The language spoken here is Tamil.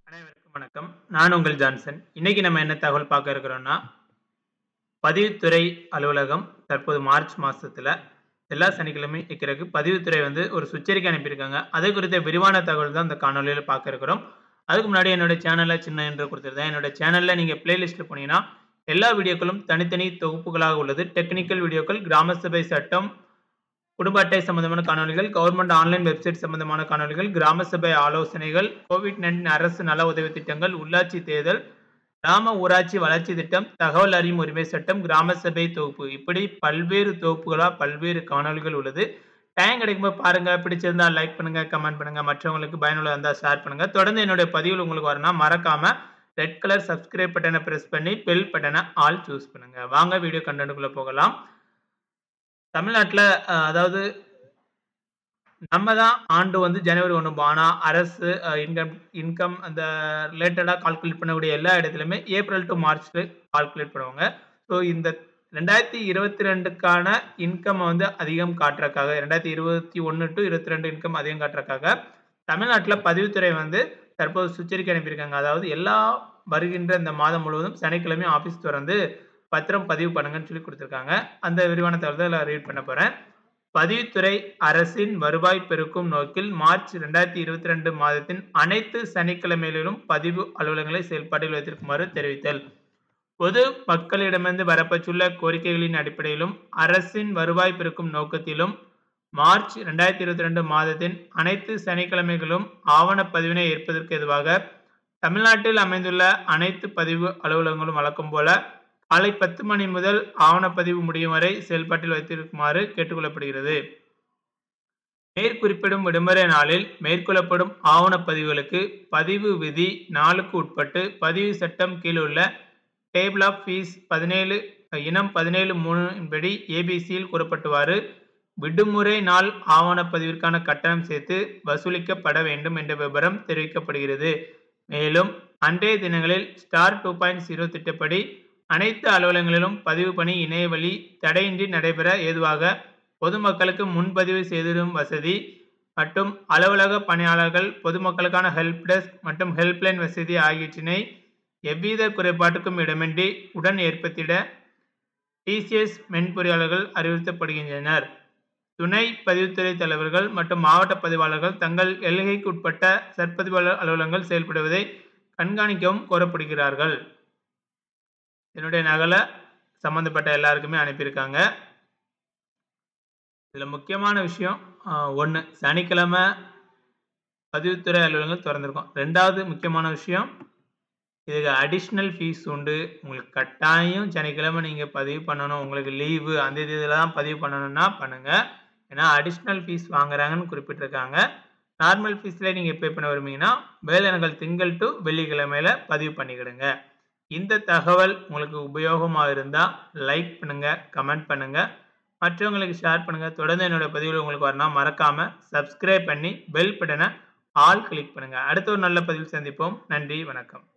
அனைவருக்கும் வணக்கம். நான் உங்கள் ஜான்சன். இன்னைக்கு நம்ம என்ன தகவல் பார்க்க இருக்கிறோம்னா, பதிவுத்துறை அலுவலகம் தற்போது மார்ச் மாசத்துல எல்லா சனிக்கிழமையும் வைக்கிறதுக்கு பதிவுத்துறை வந்து ஒரு சுற்றறிக்கை அனுப்பியிருக்காங்க. அது குறித்த விரிவான தகவல் தான் இந்த காணொளியில பார்க்க இருக்கிறோம். அதுக்கு முன்னாடி என்னோட சேனல்ல சின்ன இன்ட்ரோ குடுத்துருந்தேன். என்னோட சேனல்ல நீங்க பிளேலிஸ்ட்ல போனீங்கன்னா, எல்லா வீடியோக்களும் தனித்தனி தொகுப்புகளாக உள்ளது. டெக்னிக்கல் வீடியோக்கள், கிராம சபை சட்டம், குடும்ப அட்டை சம்பந்தமான காணொளிகள், கவர்ன்மெண்ட் ஆன்லைன் வெப்சைட் சம்பந்தமான காணொளிகள், கிராம சபை ஆலோசனைகள், கோவிட்-19 அரசு நல உதவி திட்டங்கள், உள்ளாட்சி தேர்தல், கிராம ஊராட்சி வளர்ச்சி திட்டம், தகவல் அறியும் உரிமை சட்டம், கிராம சபை தொகுப்பு இப்படி பல்வேறு தொகுப்புகளா பல்வேறு காணொளிகள் உள்ளது. டைம் கிடைக்கும்போது பாருங்க. பிடிச்சிருந்தா லைக் பண்ணுங்க, கமெண்ட் பண்ணுங்க. மற்றவங்களுக்கு பயனுள்ளதா இருந்தா ஷேர் பண்ணுங்க. தொடர்ந்து என்னுடைய பதிவுகள் உங்களுக்கு வரணும்னா மறக்காம ரெட் கலர் சப்ஸ்கிரைப் பட்டன பிரஸ் பண்ணி பெல் பட்டன ஆல் சூஸ் பண்ணுங்க. வாங்க வீடியோ கன்டென்ட்க்குள்ள போகலாம். தமிழ்நாட்டுல அ அதாவது நம்ம தான் ஆண்டு வந்து ஜனவரி 1 ஆனா அரசு அ இன்கம் இன்கம் அந்த ரிலேட்டடா கால்குலேட் பண்ணக்கூடிய எல்லா இடத்துலயுமே ஏப்ரல் டூ மார்ச்ல கால்குலேட் பண்ணுவாங்க. ஸோ இந்த 2022க்கான இன்கம் வந்து அதிகம் காட்டுறதுக்காக 2021 டூ 22 இன்கம் அதிகம் காட்டுறதுக்காக தமிழ்நாட்டுல பதிவுத்துறை வந்து தற்போது சுற்றறிக்கை அனுப்பியிருக்காங்க. அதாவது எல்லா வருகின்ற இந்த மாதம் முழுவதும் சனிக்கிழமை ஆஃபீஸ் தொறந்து பத்திரம் பதிவு பண்ணுங்கன்னு சொல்லி குடுத்திருக்காங்க. அந்த விரிவான தகவல் தான் இதுல ரீட் பண்ண போறேன். பதிவுத்துறை அரசின் வருவாய் பெருக்கும் நோக்கில் மார்ச் 2022 மாதத்தின் அனைத்து சனிக்கிழமைகளிலும் பதிவு அலுவலகங்களை செயல்பாட்டில் வைத்திருக்குமாறு தெரிவித்தல். பொது மக்களிடமிருந்து வரப்பெற்றுள்ள கோரிக்கைகளின் அடிப்படையிலும், அரசின் வருவாய் பெருக்கும் நோக்கத்திலும் மார்ச் 2022 மாதத்தின் அனைத்து சனிக்கிழமைகளிலும் ஆவணப் பதிவினை ஏற்பதற்கு ஏதுவாக, தமிழ்நாட்டில் அமைந்துள்ள அனைத்து பதிவு அலுவலகங்களும் வழக்கம் போல காலை 10 மணி முதல் ஆவணப்பதிவு முடியும் வரை செயல்பாட்டில் வைத்திருக்குமாறு கேட்டுக் கொள்ளப்படுகிறது. மேற்குறிப்பிடும் விடுமுறை நாளில் மேற்கொள்ளப்படும் ஆவணப்பதிவுகளுக்கு பதிவு விதி 4க்கு உட்பட்டு பதிவு சட்டம் கீழ் உள்ள டேபிள் ஆஃப் ஃபீஸ் 17 இனம் 17(3) படி ஏ.பி.சி.யில் கூறப்பட்டவாறு விடுமுறை நாள் ஆவணப்பதிவிற்கான கட்டணம் சேர்த்து வசூலிக்கப்பட வேண்டும் என்ற விபரம் தெரிவிக்கப்படுகிறது. மேலும் அன்றைய தினங்களில் ஸ்டார் 2.0 திட்டப்படி அனைத்து அலுவலகங்களிலும் பதிவு பணி இணையவழி தடையின்றி நடைபெற ஏதுவாக பொதுமக்களுக்கு முன்பதிவு செய்திடும் வசதி மற்றும் அலுவலக பணியாளர்கள் பொதுமக்களுக்கான ஹெல்ப் டெஸ்க் மற்றும் ஹெல்ப்லைன் வசதி ஆகியவற்றினை எவ்வித குறைபாட்டுக்கும் இடமின்றி உடன் ஏற்படுத்திட டி.சி.எஸ் மென்பொறியாளர்கள் அறிவுறுத்தப்படுகின்றனர். துணை பதிவுத்துறை தலைவர்கள் மற்றும் மாவட்ட பதிவாளர்கள் தங்கள் எல்லைக்குட்பட்ட சற்பதிவாளர் அலுவலகங்கள் செயல்படுவதை கண்காணிக்கவும் கோரப்படுகிறார்கள். இதனுடைய நகல சம்பந்தப்பட்ட எல்லாருக்குமே அனுப்பியிருக்காங்க. இதுல முக்கியமான விஷயம் அ 1 சனிக்கிழமை பதிவுத்துறை அலுவலகங்கள் தொறந்திருக்கும். 2வது முக்கியமான விஷயம், இதுக்கு அடிஷனல் ஃபீஸ் உண்டு. உங்களுக்கு கட்டாயம் சனிக்கிழமை நீங்க பதிவு பண்ணணும். உங்களுக்கு லீவு அந்த தேதியில தான் பதிவு பண்ணணும்னா பண்ணுங்க. ஏன்னா அடிஷனல் ஃபீஸ் வாங்குறாங்கன்னு குறிப்பிட்டிருக்காங்க. நார்மல் ஃபீஸ்ல நீங்க பே பண்ண விரும்புனீங்கன்னா வேலை நாட்கள் திங்கள் டூ வெள்ளிக்கிழமையில பதிவு பண்ணிக்கிடுங்க. இந்த தகவல் உங்களுக்கு உபயோகமா இருந்தா லைக் பண்ணுங்க, கமெண்ட் பண்ணுங்க. மற்றவங்களுக்கு ஷேர் பண்ணுங்க. தொடர்ந்து என்னோட பதிவுகள் உங்களுக்கு வரணும்னா மறக்காம சப்ஸ்கிரைப் பண்ணி பெல் பட்டன ஆல் கிளிக் பண்ணுங்க. அடுத்த ஒரு நல்ல பதிவில் சந்திப்போம். நன்றி, வணக்கம்.